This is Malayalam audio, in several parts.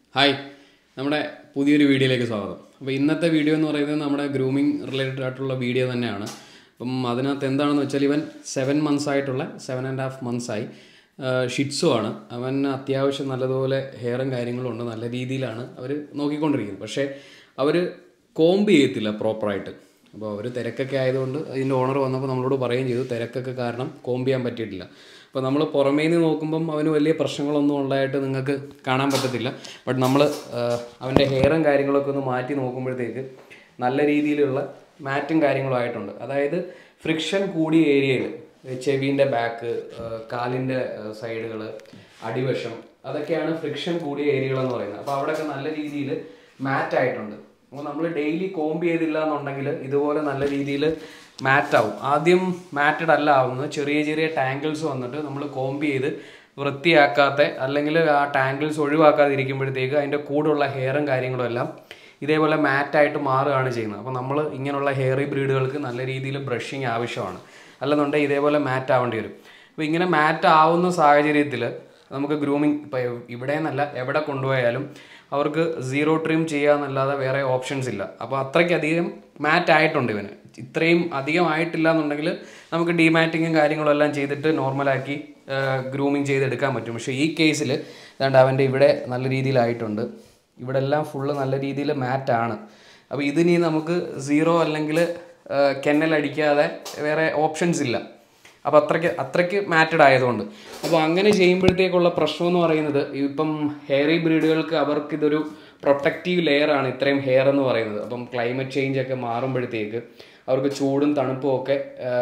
ഹായ് നമ്മുടെ പുതിയൊരു വീഡിയോയിലേക്ക് സ്വാഗതം അപ്പോൾ ഇന്നത്തെ വീഡിയോ എന്ന് പറയുന്നത് നമ്മുടെ ഗ്രൂമിങ് റിലേറ്റഡ് ആയിട്ടുള്ള വീഡിയോ തന്നെയാണ് അപ്പം അതിനകത്ത് എന്താണെന്ന് വെച്ചാൽ ഇവൻ സെവൻ മന്ത്സ് ആയിട്ടുള്ള സെവൻ ആൻഡ് ഹാഫ് മന്ത്സ് ആയി ഷിറ്റ്സു ആണ് അവൻ അത്യാവശ്യം നല്ലതുപോലെ ഹെയറും കാര്യങ്ങളും ഉണ്ട് നല്ല രീതിയിലാണ് അവർ നോക്കിക്കൊണ്ടിരിക്കുന്നത് പക്ഷേ അവർ കോമ്പ് ചെയ്യത്തില്ല പ്രോപ്പറായിട്ട് അപ്പോൾ അവർ തിരക്കൊക്കെ ആയതുകൊണ്ട് അതിൻ്റെ ഓണർ വന്നപ്പോൾ നമ്മളോട് പറയുകയും ചെയ്തു തിരക്കൊക്കെ കാരണം കോമ്പ് ചെയ്യാൻ പറ്റിയിട്ടില്ല അപ്പോൾ നമ്മൾ പുറമേ നിന്ന് നോക്കുമ്പം അവന് വലിയ പ്രശ്നങ്ങളൊന്നും ഉണ്ടായിട്ട് നിങ്ങൾക്ക് കാണാൻ പറ്റത്തില്ല ബട്ട് നമ്മൾ അവൻ്റെ ഹെയറും കാര്യങ്ങളൊക്കെ ഒന്ന് മാറ്റി നോക്കുമ്പോഴത്തേക്ക് നല്ല രീതിയിലുള്ള മാറ്റും കാര്യങ്ങളും ആയിട്ടുണ്ട് അതായത് ഫ്രിക്ഷൻ കൂടിയ ഏരിയയിൽ ചെവീൻ്റെ ബാക്ക് കാലിൻ്റെ സൈഡുകൾ അടിവശം അതൊക്കെയാണ് ഫ്രിക്ഷൻ കൂടിയ ഏരിയകളെന്ന് പറയുന്നത് അപ്പോൾ അവിടെയൊക്കെ നല്ല രീതിയിൽ മാറ്റ് ആയിട്ടുണ്ട് അപ്പോൾ നമ്മൾ ഡെയിലി കോമ്പ് ചെയ്തില്ല എന്നുണ്ടെങ്കിൽ ഇതുപോലെ നല്ല രീതിയിൽ മാറ്റ് ആവും ആദ്യം മാറ്റഡ് അല്ല ആവുന്നത് ചെറിയ ചെറിയ ടാങ്കിൾസ് വന്നിട്ട് നമ്മൾ കോമ്പ് ചെയ്ത് വൃത്തിയാക്കാത്ത അല്ലെങ്കിൽ ആ ടാങ്കിൾസ് ഒഴിവാക്കാതെ ഇരിക്കുമ്പോഴത്തേക്ക് അതിൻ്റെ കൂടെയുള്ള ഹെയറും കാര്യങ്ങളും എല്ലാം ഇതേപോലെ മാറ്റായിട്ട് മാറുകയാണ് ചെയ്യുന്നത് അപ്പോൾ നമ്മൾ ഇങ്ങനെയുള്ള ഹെയറി ബ്രീഡുകൾക്ക് നല്ല രീതിയിൽ ബ്രഷിങ് ആവശ്യമാണ് അല്ലെന്നുണ്ടെങ്കിൽ ഇതേപോലെ മാറ്റ് ആവേണ്ടി വരും അപ്പോൾ ഇങ്ങനെ മാറ്റ് ആവുന്ന സാഹചര്യത്തിൽ നമുക്ക് ഗ്രൂമിങ് ഇപ്പോൾ ഇവിടെ നിന്നല്ല എവിടെ കൊണ്ടുപോയാലും അവർക്ക് സീറോ ട്രിം ചെയ്യാന്നല്ലാതെ വേറെ ഓപ്ഷൻസ് ഇല്ല അപ്പോൾ അത്രയ്ക്കധികം മാറ്റ് ആയിട്ടുണ്ട് ഇവന് ഇത്രയും അധികമായിട്ടില്ല എന്നുണ്ടെങ്കിൽ നമുക്ക് ഡിമാറ്റിങ്ങും കാര്യങ്ങളും എല്ലാം ചെയ്തിട്ട് നോർമലാക്കി ഗ്രൂമിങ് ചെയ്തെടുക്കാൻ പറ്റും പക്ഷേ ഈ കേസിൽ ഏതാണ്ട് അവൻ്റെ ഇവിടെ നല്ല രീതിയിലായിട്ടുണ്ട് ഇവിടെ എല്ലാം ഫുള്ള് നല്ല രീതിയിൽ മാറ്റാണ് അപ്പോൾ ഇതിനി നമുക്ക് സീറോ അല്ലെങ്കിൽ കെന്നൽ അടിക്കാതെ വേറെ ഓപ്ഷൻസ് ഇല്ല അപ്പോൾ അത്രയ്ക്ക് അത്രയ്ക്ക് മാറ്റഡ് ആയതുകൊണ്ട് അപ്പോൾ അങ്ങനെ ചെയ്യുമ്പോഴത്തേക്കുള്ള പ്രശ്നം എന്ന് പറയുന്നത് ഇപ്പം ഹെയറി ബ്രീഡുകൾക്ക് അവർക്ക് ഇതൊരു പ്രൊട്ടക്റ്റീവ് ലെയർ ആണ് ഇത്രയും ഹെയർ എന്ന് പറയുന്നത് അപ്പം ക്ലൈമറ്റ് ചേഞ്ച് ഒക്കെ മാറുമ്പോഴത്തേക്ക് അവർക്ക് ചൂടും തണുപ്പും ഒക്കെ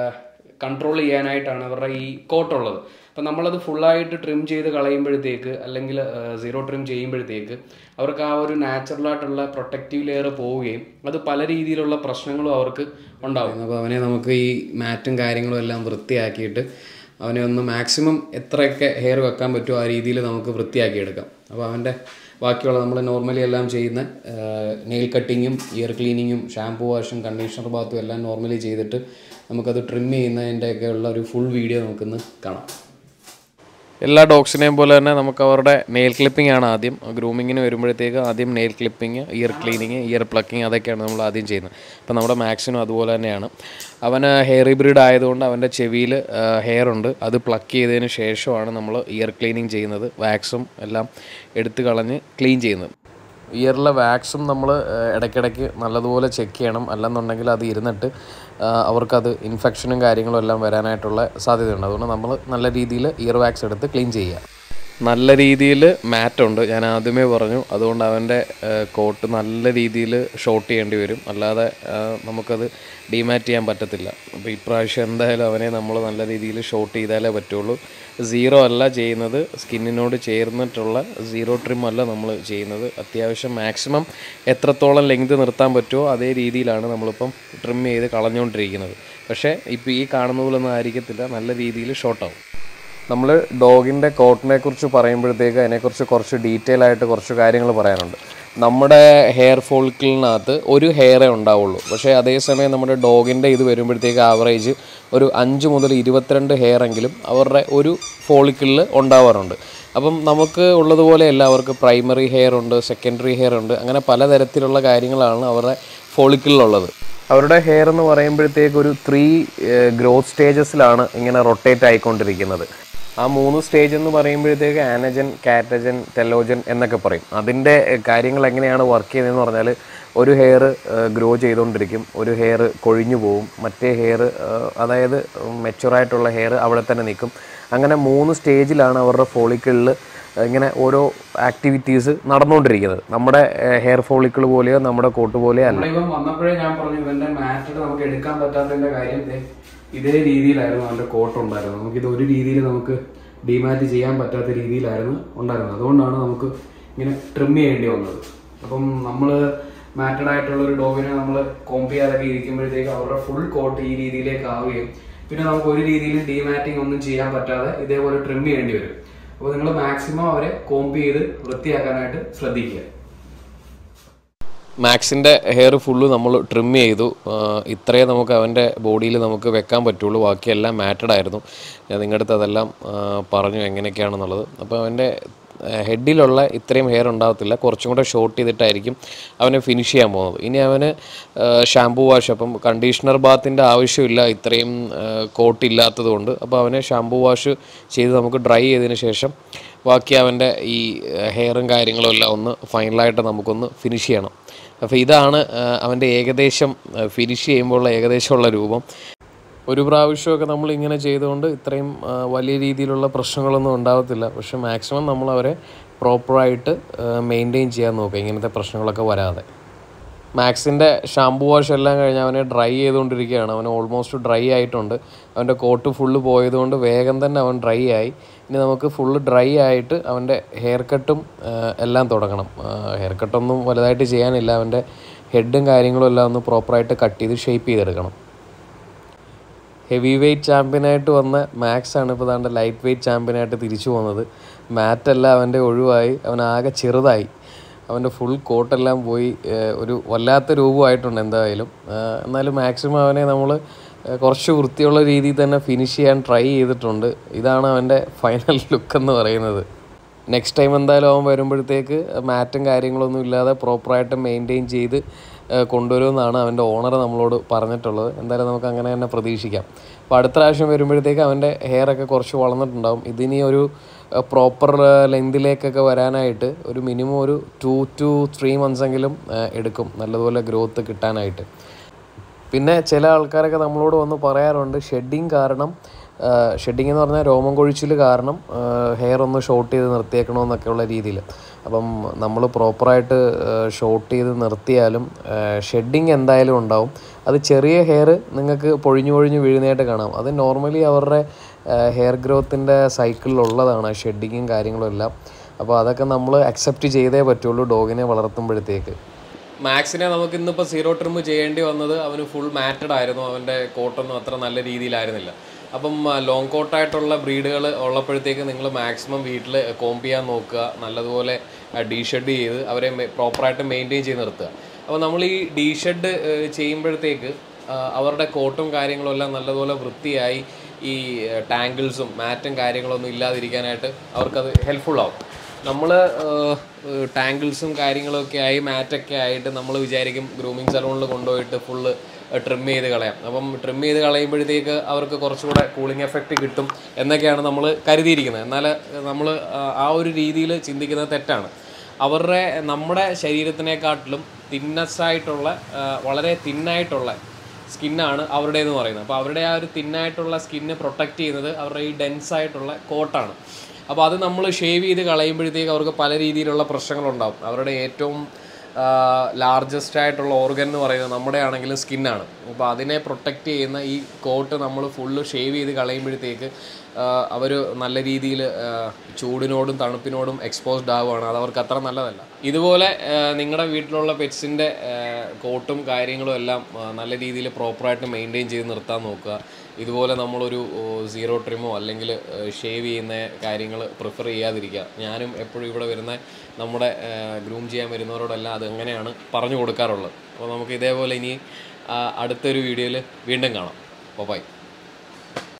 കൺട്രോൾ ചെയ്യാനായിട്ടാണ് അവരുടെ ഈ കോട്ടുള്ളത് അപ്പം നമ്മളത് ഫുള്ളായിട്ട് ട്രിം ചെയ്ത് കളയുമ്പോഴത്തേക്ക് അല്ലെങ്കിൽ സീറോ ട്രിം ചെയ്യുമ്പോഴത്തേക്ക് അവർക്ക് ആ ഒരു നാച്ചുറലായിട്ടുള്ള പ്രൊട്ടക്റ്റീവ് ലെയർ പോവുകയും അത് പല രീതിയിലുള്ള പ്രശ്നങ്ങളും അവർക്ക് ഉണ്ടാവും അപ്പോൾ അവനെ നമുക്ക് ഈ മാറ്റും കാര്യങ്ങളും എല്ലാം വൃത്തിയാക്കിയിട്ട് അവനെ ഒന്ന് മാക്സിമം എത്രയൊക്കെ ഹെയർ വെക്കാൻ പറ്റുമോ ആ രീതിയിൽ നമുക്ക് വൃത്തിയാക്കിയെടുക്കാം അപ്പോൾ അവൻ്റെ ബാക്കിയുള്ള നമ്മൾ നോർമലി എല്ലാം ചെയ്യുന്ന നെയിൽ കട്ടിങ്ങും ഇയർ ക്ലീനിങ്ങും ഷാംപൂ വാഷും കണ്ടീഷണർ ബാത്തും എല്ലാം നോർമലി ചെയ്തിട്ട് നമുക്കത് ട്രിം ചെയ്യുന്നതിൻ്റെയൊക്കെ ഉള്ള ഒരു ഫുൾ വീഡിയോ നമുക്കിന്ന് കാണാം എല്ലാ ഡോഗ്സിനെയും പോലെ തന്നെ നമുക്ക് അവരുടെ നെയിൽ ക്ലിപ്പിംഗ് ആണ് ആദ്യം ഗ്രൂമിങ്ങിന് വരുമ്പോഴത്തേക്ക് ആദ്യം nail clipping ear cleaning ear plucking അതൊക്കെയാണ് നമ്മൾ ആദ്യം ചെയ്യുന്നത് അപ്പോൾ നമ്മുടെ മാക്സിനും അതുപോലെ തന്നെയാണ് അവന് ഹെയർ ബ്രീഡ് ആയതുകൊണ്ട് അവൻ്റെ ചെവിയിൽ ഹെയർ ഉണ്ട് അത് പ്ലക്ക് ചെയ്തതിന് ശേഷമാണ് നമ്മൾ ഇയർ ക്ലീനിങ് ചെയ്യുന്നത് വാക്സും എല്ലാം എടുത്ത് കളഞ്ഞ് ക്ലീൻ ചെയ്യുന്നത് ഇയറിലെ വാക്സും നമ്മൾ ഇടയ്ക്കിടയ്ക്ക് നല്ലതുപോലെ ചെക്ക് ചെയ്യണം അല്ലെന്നുണ്ടെങ്കിൽ അത് ഇരുന്നിട്ട് അവർക്കത് ഇൻഫെക്ഷനും കാര്യങ്ങളും എല്ലാം വരാനായിട്ടുള്ള സാധ്യതയുണ്ട് അതുകൊണ്ട് നമ്മൾ നല്ല രീതിയിൽ ഇയർ വാക്സ് എടുത്ത് ക്ലീൻ ചെയ്യുക നല്ല രീതിയിൽ മാറ്റുണ്ട് ഞാൻ ആദ്യമേ പറഞ്ഞു അതുകൊണ്ട് അവൻ്റെ കോട്ട് നല്ല രീതിയിൽ ഷോട്ട് ചെയ്യേണ്ടി വരും അല്ലാതെ നമുക്കത് ഡിമാറ്റ് ചെയ്യാൻ പറ്റത്തില്ല അപ്പോൾ ഇപ്രാവശ്യം എന്തായാലും അവനെ നമ്മൾ നല്ല രീതിയിൽ ഷോട്ട് ചെയ്താലേ പറ്റുള്ളൂ സീറോ അല്ല ചെയ്യുന്നത് സ്കിന്നിനോട് ചേർന്നിട്ടുള്ള സീറോ ട്രിം അല്ല നമ്മൾ ചെയ്യുന്നത് അത്യാവശ്യം മാക്സിമം എത്രത്തോളം ലെങ്ത് നിർത്താൻ പറ്റുമോ അതേ രീതിയിലാണ് നമ്മളിപ്പം ട്രിം ചെയ്ത് കളഞ്ഞുകൊണ്ടിരിക്കുന്നത് പക്ഷേ ഇപ്പോൾ ഈ കാണുന്ന പോലൊന്നും ആയിരിക്കത്തില്ല നല്ല രീതിയിൽ ഷോർട്ടാവും നമ്മൾ ഡോഗിൻ്റെ കോട്ടിനെ കുറിച്ച് പറയുമ്പോഴത്തേക്ക് അതിനെക്കുറിച്ച് കുറച്ച് ഡീറ്റെയിൽ ആയിട്ട് കുറച്ച് കാര്യങ്ങൾ പറയാനുണ്ട് നമ്മുടെ ഹെയർ ഫോളിക്കിളിനകത്ത് ഒരു ഹെയറേ ഉണ്ടാവുള്ളൂ പക്ഷേ അതേസമയം നമ്മുടെ ഡോഗിൻ്റെ ഇത് വരുമ്പോഴത്തേക്ക് ആവറേജ് ഒരു അഞ്ച് മുതൽ ഇരുപത്തിരണ്ട് ഹെയർ എങ്കിലും അവരുടെ ഒരു ഫോളിക്കിളിൽ ഉണ്ടാവാറുണ്ട് അപ്പം നമുക്ക് ഉള്ളതുപോലെ എല്ലാവർക്കും പ്രൈമറി ഹെയർ ഉണ്ട് സെക്കൻഡറി ഹെയർ ഉണ്ട് അങ്ങനെ പലതരത്തിലുള്ള കാര്യങ്ങളാണ് അവരുടെ ഫോളിക്കിളിലുള്ളത് അവരുടെ ഹെയർ എന്ന് പറയുമ്പോഴത്തേക്ക് ഒരു ത്രീ ഗ്രോത്ത് സ്റ്റേജസിലാണ് ഇങ്ങനെ റൊട്ടേറ്റ് ആയിക്കൊണ്ടിരിക്കുന്നത് ആ മൂന്ന് സ്റ്റേജ് എന്ന് പറയുമ്പോഴത്തേക്ക് ആനജൻ കാറ്റജൻ ടെലോജൻ എന്നൊക്കെ പറയും അതിൻ്റെ കാര്യങ്ങൾ എങ്ങനെയാണ് വർക്ക് ചെയ്യുന്നതെന്ന് പറഞ്ഞാൽ ഒരു ഹെയർ ഗ്രോ ചെയ്തുകൊണ്ടിരിക്കും ഒരു ഹെയർ കൊഴിഞ്ഞു പോവും മറ്റേ ഹെയർ അതായത് മെച്ചുറായിട്ടുള്ള ഹെയർ അവിടെ തന്നെ നിൽക്കും അങ്ങനെ മൂന്ന് സ്റ്റേജിലാണ് അവരുടെ ഫോളിക്കിളിൽ ഇങ്ങനെ ഓരോ ആക്ടിവിറ്റീസ് നടന്നുകൊണ്ടിരിക്കുന്നത് നമ്മുടെ ഹെയർ ഫോളിക്കിൾ പോലെയോ നമ്മുടെ കോട്ട് പോലെയോ അല്ല ഇവൻ വന്നപ്പോഴേ ഞാൻ പറഞ്ഞു ഇവന്റെ മാറ്റഡ് നമുക്ക് എടുക്കാൻ പറ്റാത്തതിന്റെ കാര്യം ദേ ഇതേ രീതിയിലായിരുന്നു അവന്റെ കോട്ട് ഉണ്ടായിരുന്നത് നമുക്ക് ഇത് ഒരു രീതിയിൽ നമുക്ക് ഡിമാറ്റ് ചെയ്യാൻ പറ്റാത്ത രീതിയിലായിരുന്നു ഉണ്ടായിരുന്നത് അതുകൊണ്ടാണ് നമുക്ക് ഇങ്ങനെ ട്രിം ചെയ്യേണ്ടി വന്നത് അപ്പം നമ്മൾ മാറ്റഡ് ആയിട്ടുള്ള ഒരു ഡോഗിനെ നമ്മൾ കോമ്പ് ചെയ്യാതൊക്കെ ഇരിക്കുമ്പോഴത്തേക്ക് അവരുടെ ഫുൾ കോട്ട് ഈ രീതിയിലേക്ക് ആവുകയും പിന്നെ നമുക്ക് ഒരു രീതിയിലും ഡിമാറ്റിംഗ് ഒന്നും ചെയ്യാൻ പറ്റാതെ ഇതേപോലെ ട്രിം ചെയ്യേണ്ടി വരും അപ്പോൾ നിങ്ങൾ മാക്സിമം അവരെ കോമ്പ് ചെയ്ത് വൃത്തിയാക്കാനായിട്ട് ശ്രദ്ധിക്കുക മാക്സിൻ്റെ ഹെയർ ഫുള്ള് നമ്മൾ ട്രിം ചെയ്തു ആഹ് ഇത്രയേ നമുക്ക് അവൻ്റെ ബോഡിയിൽ നമുക്ക് വെക്കാൻ പറ്റുള്ളൂ ബാക്കിയെല്ലാം മാറ്റഡ് ആയിരുന്നു ഞാൻ നിങ്ങളുടെ അടുത്ത് അതെല്ലാം ആഹ് പറഞ്ഞു എങ്ങനെയൊക്കെയാണെന്നുള്ളത് അപ്പോൾ അവൻ്റെ ഹെഡിലുള്ള ഇത്രയും ഹെയർ ഉണ്ടാകത്തില്ല കുറച്ചും കൂടെ ഷോർട്ട് ചെയ്തിട്ടായിരിക്കും അവനെ ഫിനിഷ് ചെയ്യാൻ പോകുന്നത് ഇനി അവന് ഷാംപൂ വാഷ് അപ്പം കണ്ടീഷണർ ബാത്തിൻ്റെ ആവശ്യമില്ല ഇത്രയും കോട്ട് ഇല്ലാത്തത് കൊണ്ട് അപ്പോൾ അവനെ ഷാംപൂ വാഷ് ചെയ്ത് നമുക്ക് ഡ്രൈ ചെയ്തതിന് ശേഷം ബാക്കി അവൻ്റെ ഈ ഹെയറും കാര്യങ്ങളും എല്ലാം ഒന്ന് ഫൈനലായിട്ട് നമുക്കൊന്ന് ഫിനിഷ് ചെയ്യണം അപ്പോൾ ഇതാണ് അവൻ്റെ ഏകദേശം ഫിനിഷ് ചെയ്യുമ്പോഴുള്ള ഏകദേശമുള്ള രൂപം ഒരു പ്രാവശ്യമൊക്കെ നമ്മൾ ഇങ്ങനെ ചെയ്തുകൊണ്ട് ഇത്രയും ആ, വലിയ രീതിയിലുള്ള പ്രശ്നങ്ങളൊന്നും ഉണ്ടാകത്തില്ല പക്ഷെ മാക്സിമം നമ്മൾ അവരെ പ്രോപ്പറായിട്ട് മെയിൻറ്റെയിൻ ചെയ്യാൻ നോക്കുക ഇങ്ങനത്തെ പ്രശ്നങ്ങളൊക്കെ വരാതെ മാക്സിൻ്റെ ഷാംപൂ വാഷ് എല്ലാം കഴിഞ്ഞ് അവനെ ഡ്രൈ ചെയ്തുകൊണ്ടിരിക്കുകയാണ് അവൻ ഓൾമോസ്റ്റ് ഡ്രൈ ആയിട്ടുണ്ട് അവൻ്റെ കോട്ട് ഫുള്ള് പോയതുകൊണ്ട് വേഗം തന്നെ അവൻ ഡ്രൈ ആയി ഇനി നമുക്ക് ഫുള്ള് ഡ്രൈ ആയിട്ട് അവൻ്റെ ഹെയർ കട്ടും എല്ലാം തുടങ്ങണം ഹെയർ കട്ടൊന്നും വലുതായിട്ട് ചെയ്യാനില്ല അവൻ്റെ ഹെഡും കാര്യങ്ങളും എല്ലാം ഒന്ന് പ്രോപ്പറായിട്ട് കട്ട് ചെയ്ത് ഷേപ്പ് ചെയ്തെടുക്കണം ഹെവി വെയ്റ്റ് ചാമ്പ്യനായിട്ട് വന്ന മാക്സ് ആണ് ഇപ്പോൾ ദാണ്ട് ലൈറ്റ് വെയ്റ്റ് ചാമ്പ്യനായിട്ട് തിരിച്ചു പോകുന്നത് മാറ്റെല്ലാം അവൻ്റെ ഒഴിവായി അവൻ ആകെ ചെറുതായി അവൻ്റെ ഫുൾ കോട്ടെല്ലാം പോയി ഏഹ് ഒരു വല്ലാത്ത രൂപമായിട്ടുണ്ട് എന്തായാലും ഏഹ് എന്നാലും മാക്സിമം അവനെ നമ്മൾ കുറച്ച് വൃത്തിയുള്ള രീതിയിൽ തന്നെ ഫിനിഷ് ചെയ്യാൻ ട്രൈ ചെയ്തിട്ടുണ്ട് ഇതാണ് അവൻ്റെ ഫൈനൽ ലുക്ക് എന്ന് പറയുന്നത് നെക്സ്റ്റ് ടൈം എന്തായാലും അവൻ വരുമ്പോഴത്തേക്ക് മാറ്റും കാര്യങ്ങളൊന്നും ഇല്ലാതെ പ്രോപ്പറായിട്ട് മെയിൻറ്റെയിൻ ചെയ്ത് ഏഹ് കൊണ്ടുവരുമെന്നാണ് അവൻ്റെ ഓണർ നമ്മളോട് പറഞ്ഞിട്ടുള്ളത് എന്തായാലും നമുക്ക് അങ്ങനെ തന്നെ പ്രതീക്ഷിക്കാം അപ്പോൾ അടുത്ത പ്രാവശ്യം വരുമ്പോഴത്തേക്ക് അവൻ്റെ ഹെയർ ഒക്കെ കുറച്ച് വളർന്നിട്ടുണ്ടാവും ഇതിനി ഒരു പ്രോപ്പർ ലെങ്തിലേക്കൊക്കെ വരാനായിട്ട് ഒരു മിനിമം ഒരു ടു ടു ത്രീ മന്ത്സ് എങ്കിലും ഏഹ് എടുക്കും നല്ലതുപോലെ ഗ്രോത്ത് കിട്ടാനായിട്ട് പിന്നെ ചില ആൾക്കാരൊക്കെ നമ്മളോട് വന്ന് പറയാറുണ്ട് ഷെഡിങ് കാരണം ഷെഡിങ് എന്ന് പറഞ്ഞാൽ രോമം കൊഴിച്ചിൽ കാരണം ഹെയർ ഒന്ന് ഷോർട്ട് ചെയ്ത് നിർത്തിയേക്കണമെന്നൊക്കെ ഉള്ള രീതിയിൽ അപ്പം നമ്മൾ പ്രോപ്പറായിട്ട് ഷോർട്ട് ചെയ്ത് നിർത്തിയാലും ഷെഡിങ് എന്തായാലും ഉണ്ടാവും അത് ചെറിയ ഹെയർ നിങ്ങൾക്ക് പൊഴിഞ്ഞു പൊഴിഞ്ഞ് വീഴുന്നതായിട്ട് കാണാം അത് നോർമലി അവരുടെ ഹെയർ ഗ്രോത്തിൻ്റെ സൈക്കിളിലുള്ളതാണ് ഷെഡിങ്ങും കാര്യങ്ങളും എല്ലാം അപ്പോൾ അതൊക്കെ നമ്മൾ അക്സെപ്റ്റ് ചെയ്തേ പറ്റുള്ളൂ ഡോഗിനെ വളർത്തുമ്പോഴത്തേക്ക് മാക്സിനെ നമുക്ക് ഇന്നിപ്പോൾ സീറോ ട്രിം ചെയ്യേണ്ടി വന്നത് അവന് ഫുൾ മാറ്റഡ് ആയിരുന്നു അവൻ്റെ കോട്ടൊന്നും അത്ര നല്ല രീതിയിലായിരുന്നില്ല അപ്പം ലോങ് കോട്ടായിട്ടുള്ള ബ്രീഡുകൾ ഉള്ളപ്പോഴത്തേക്ക് നിങ്ങൾ മാക്സിമം വീട്ടിൽ കോംപ് ചെയ്യാൻ നോക്കുക നല്ലതുപോലെ ഡീഷെഡ് ചെയ്ത് അവരെ പ്രോപ്പറായിട്ട് മെയിൻറ്റെയിൻ ചെയ്ത് നിർത്തുക അപ്പോൾ നമ്മൾ ഈ ഡീഷെഡ് ചെയ്യുമ്പോഴത്തേക്ക് ആ, അവരുടെ കോട്ടും കാര്യങ്ങളും എല്ലാം നല്ലതുപോലെ വൃത്തിയായി ഈ ടാങ്കിൾസും മാറ്റും കാര്യങ്ങളൊന്നും ഇല്ലാതിരിക്കാനായിട്ട് അവർക്കത് ഹെൽപ്ഫുൾ ആവും നമ്മൾ ടാങ്കിൾസും കാര്യങ്ങളൊക്കെ ആയി മാറ്റൊക്കെ ആയിട്ട് നമ്മൾ വിചാരിക്കും ഗ്രൂമിങ് സലൂണിൽ കൊണ്ടുപോയിട്ട് ഫുള്ള് ട്രിം ചെയ്ത് കളയാം അപ്പം ട്രിം ചെയ്ത് കളയുമ്പോഴത്തേക്ക് അവർക്ക് കുറച്ചുകൂടെ കൂളിംഗ് എഫക്റ്റ് കിട്ടും എന്നൊക്കെയാണ് നമ്മൾ കരുതിയിരിക്കുന്നത് എന്നാൽ നമ്മൾ ആ ഒരു രീതിയിൽ ചിന്തിക്കുന്നത് തെറ്റാണ് അവരുടെ നമ്മുടെ ശരീരത്തിനെക്കാട്ടിലും തിന്നസ് ആയിട്ടുള്ള ആ, വളരെ തിന്നായിട്ടുള്ള സ്കിന്നാണ് അവരുടേതെന്ന് പറയുന്നത് അപ്പോൾ അവരുടെ ആ ഒരു തിന്നായിട്ടുള്ള സ്കിന്ന് പ്രൊട്ടക്റ്റ് ചെയ്യുന്നത് അവരുടെ ഈ ഡെൻസ് ആയിട്ടുള്ള കോട്ടാണ് അപ്പോൾ അത് നമ്മൾ ഷേവ് ചെയ്ത് കളയുമ്പോഴത്തേക്ക് അവർക്ക് പല രീതിയിലുള്ള പ്രശ്നങ്ങളുണ്ടാവും അവരുടെ ഏറ്റവും ലാർജസ്റ്റ് ആയിട്ടുള്ള ഓർഗൻ എന്ന് പറയുന്നത് നമ്മുടെ ആണെങ്കിലും സ്കിന്നാണ് അപ്പോൾ അതിനെ പ്രൊട്ടക്റ്റ് ചെയ്യുന്ന ഈ കോട്ട് നമ്മൾ ഫുള്ള് ഷേവ് ചെയ്ത് കളയുമ്പോഴത്തേക്ക് അവർ നല്ല രീതിയിൽ ചൂടിനോടും തണുപ്പിനോടും എക്സ്പോസ്ഡ് ആവുകയാണ് അത് അവർക്ക് അത്ര നല്ലതല്ല ഇതുപോലെ നിങ്ങളുടെ വീട്ടിലുള്ള പെറ്റ്സിൻ്റെ കോട്ടും കാര്യങ്ങളും എല്ലാം ആ, നല്ല രീതിയിൽ പ്രോപ്പറായിട്ട് മെയിൻറ്റെയിൻ ചെയ്ത് നിർത്താൻ നോക്കുക ഇതുപോലെ നമ്മളൊരു സീറോ ട്രിമോ അല്ലെങ്കിൽ ഷേവ് ചെയ്യുന്ന കാര്യങ്ങൾ പ്രിഫർ ചെയ്യാതിരിക്കുക ഞാനും എപ്പോഴും ഇവിടെ വരുന്ന നമ്മുടെ ഗ്രൂം ചെയ്യാൻ വരുന്നവരോടെല്ലാം അത് എങ്ങനെയാണ് പറഞ്ഞു കൊടുക്കാറുള്ളത് അപ്പോൾ നമുക്ക് ഇതേപോലെ ഇനി ആ, അടുത്തൊരു വീഡിയോയിൽ വീണ്ടും കാണാം അപ്പോൾ ബൈ